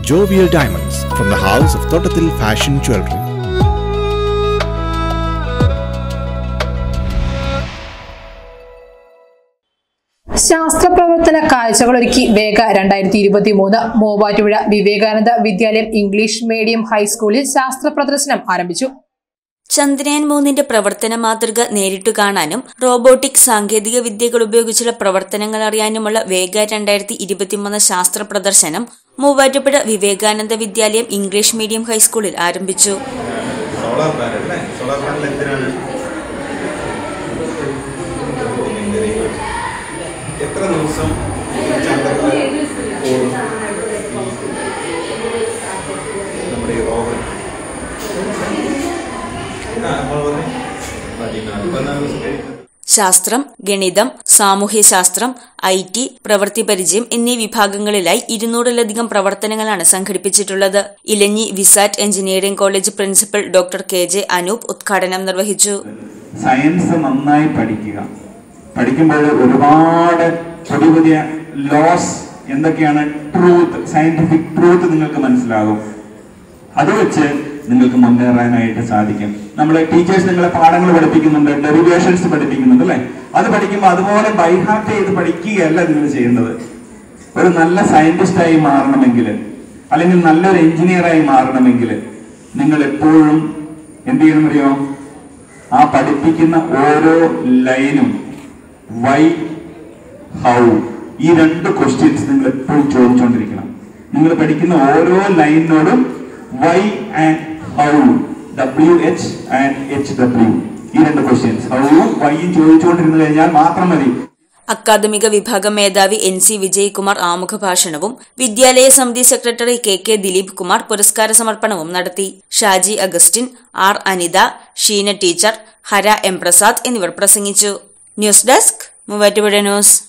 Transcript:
Jovial Diamonds from the house of Totatil Fashion Jewelry. ശാസ്ത്ര പ്രവർത്തന കാഴ്ചകളൊരുക്കി വേഗ രണ്ടായിരത്തി ഇരുപത്തി മൂന്ന് മൂവാറ്റുപുഴ വിവേകാനന്ദ വിദ്യാലയം ഇംഗ്ലീഷ് മീഡിയം ഹൈസ്കൂളിൽ ശാസ്ത്ര പ്രദർശനം ആരംഭിച്ചു ചന്ദ്രയാൻ മൂന്നിന്റെ പ്രവർത്തന മാതൃക നേരിട്ടു കാണാനും റോബോട്ടിക് സാങ്കേതിക വിദ്യകൾ ഉപയോഗിച്ചുള്ള പ്രവർത്തനങ്ങൾ അറിയാനുമുള്ള വേഗ രണ്ടായിരത്തി ഇരുപത്തിമൂന്ന് ശാസ്ത്ര പ്രദർശനം മൂവാറ്റുപുഴ വിവേകാനന്ദ വിദ്യാലയം ഇംഗ്ലീഷ് മീഡിയം ഹൈസ്കൂളിൽ ആരംഭിച്ചു സോളാർ പാനൽ അല്ലേ സോളാർ പാനൽ എന്തിനാണ് Very good. എത്ര ദിവസം ചന്ദ്രനിൽ ഓടും ഈ നമ്മുടെ ഈ റോവർ ആ നമ്മൾ പറഞ്ഞു പതിനാല് പതിനാല് ദിവസം കഴിയുന്നത് ശാസ്ത്രം ഗണിതം സാമൂഹ്യശാസ്ത്രം ഐ ടി പ്രവൃത്തി പരിചയം എന്നീ വിഭാഗങ്ങളിലായി ഇരുന്നൂറിലധികം പ്രവർത്തനങ്ങളാണ് സംഘടിപ്പിച്ചിട്ടുള്ളത് Elanji VISAT engineering college principal doctor K J Anoop ഉദ്ഘാടനം നിർവഹിച്ചു സയൻസ് നന്നായി പഠിക്കുക പഠിക്കുമ്പോൾ ഒരുപാട് പുതിയ പുതിയ ലോസ് എന്തൊക്കെയാണ് ട്രൂത്ത് സയന്റിഫിക് ട്രൂത്ത് നിങ്ങൾക്ക് മനസ്സിലാകും അത് വെച്ച് നിങ്ങൾക്ക് മുന്നേറാനായിട്ട് സാധിക്കും നമ്മളെ ടീച്ചേഴ്സ് നിങ്ങളെ പാഠങ്ങൾ പഠിപ്പിക്കുന്നുണ്ട് ഡെറിവേഷൻസ് പഠിപ്പിക്കുന്നുണ്ട് അല്ലെ അത് പഠിക്കുമ്പോൾ അതുപോലെ ബൈഹാർട്ട് ചെയ്ത് പഠിക്കുകയല്ല നിങ്ങൾ ചെയ്യേണ്ടത് ഒരു നല്ല സയന്റിസ്റ്റായി മാറണമെങ്കിൽ അല്ലെങ്കിൽ നല്ലൊരു എഞ്ചിനീയറായി മാറണമെങ്കിൽ നിങ്ങൾ എപ്പോഴും എന്ത് ചെയ്യണമെന്നറിയോ ആ പഠിപ്പിക്കുന്ന ഓരോ ലൈനും വൈ ഹൗ ഈ രണ്ട് ക്വസ്റ്റ്യൻസ് നിങ്ങൾ എപ്പോഴും ചോദിച്ചുകൊണ്ടിരിക്കണം നിങ്ങൾ പഠിക്കുന്ന ഓരോ ലൈനിനോടും why and how W H and H W ഈ രണ്ട് ക്വസ്റ്റ്യൻസ് ഹൗവും വൈയും ചോദിച്ചുകൊണ്ടിരുന്നു കഴിഞ്ഞാൽ മാത്രം മതി അക്കാദമിക വിഭാഗം മേധാവി എൻ സി വിജയ്കുമാർ ആമുഖ ഭാഷണവും വിദ്യാലയ സമിതി secretary K K Dileep Kumar പുരസ്കാര സമർപ്പണവും നടത്തി Shaji Augustine R Anitha Sheena teacher Hara M Prasad എന്നിവർ പ്രസംഗിച്ചു ന്യൂസ് ഡെസ്ക് മൂവാറ്റുപുഴ ന്യൂസ്